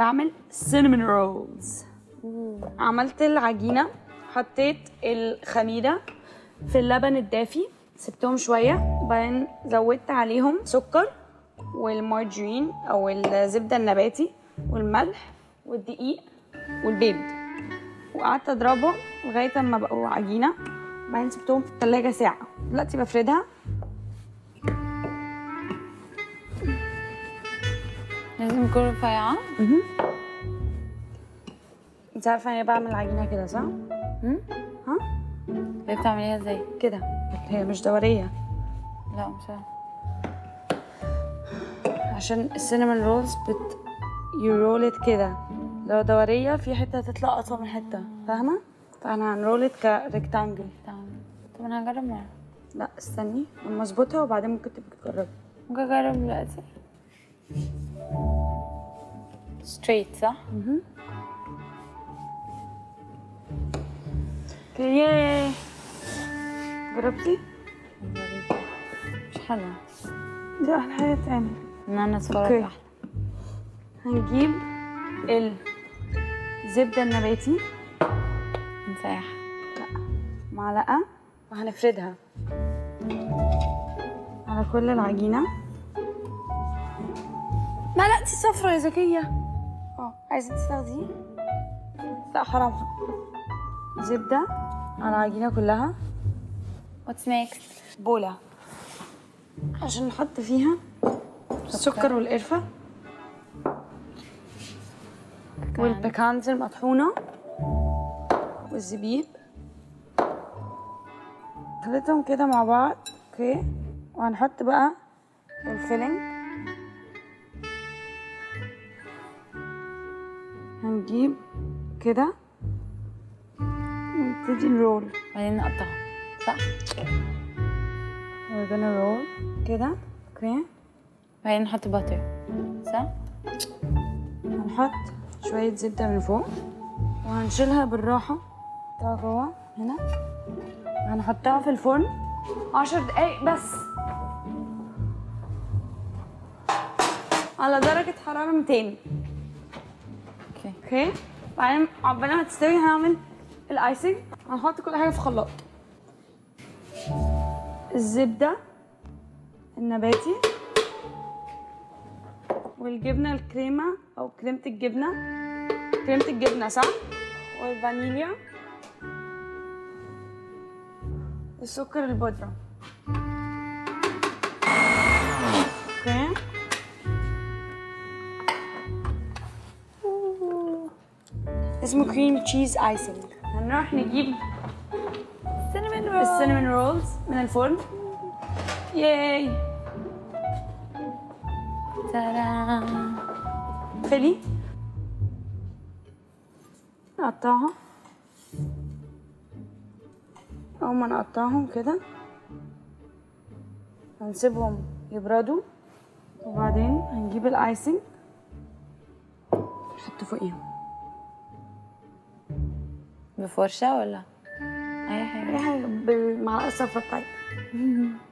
بعمل cinnamon رولز عملت العجينة حطيت الخميرة في اللبن الدافي سبتهم شوية وبعدين زودت عليهم سكر والمارجرين أو الزبدة النباتي والملح والدقيق والبيض وقعدت أضربهم لغاية ما بقوا عجينة بعدين سبتهم في التلاجة ساعة دلوقتي بفردها لازم تكون رفيعة انت عارفة انا بعمل عجينة كده صح؟ ها؟ هي بتعمليها ازاي؟ كده هي مش دورية لا مش عارفة عشان السينامون رولز بت يرولت كده لو دورية في حتة هتطلع أطول من حتة فاهمة؟ فأنا هنرولت كريكتانجل تمام طب انا هجرب مرة لا استني لما اظبطها وبعدين ممكن تبقي تجربي ممكن اجرب دلوقتي ستريت صح؟ اوكي ياي جربتي؟ مش حلوة دي أحلى حاجة تعمل ان انا أوكي. اصفرت احلى هنجيب الزبدة النباتي مسيح معلقة وهنفردها على كل العجينة معلقتي صفرا يا زكية اه عايزة تاخديه لا حرام زبدة على العجينة كلها واتس نيكست بولة عشان نحط فيها السكر والقرفة والبيكانز المطحونة والزبيب خليتهم كده مع بعض اوكي وهنحط بقى الفيلينج هنجيب كده نبتدي نرول بعدين نقطعها صح؟ we're gonna roll كده اوكي بعدين نحط باتر صح؟ هنحط شوية زبدة من فوق وهنشيلها بالراحة نحطها جوه هنا هنحطها في الفرن عشر دقايق بس على درجة حرارة 200 اوكي اوكي بعدين عقبال ما تستوي هنعمل الايسنج هنحط كل حاجة في خلاط الزبدة النباتي والجبنة الكريمة أو كريمة الجبنة كريمة الجبنة صح؟ والفانيليا السكر البودرة اوكي اسمه كريم تشيز ايسنج هنروح نجيب سينامون رول السينامون رولز من الفرن ياي ترى فلي نقطعها أول ما نقطعهم كده هنسيبهم يبردوا وبعدين هنجيب الايسنج نحطه فوقيهم بفرشة ولا أي حاجة اي حاجه بالمعلقه الصفرا بتاعتنا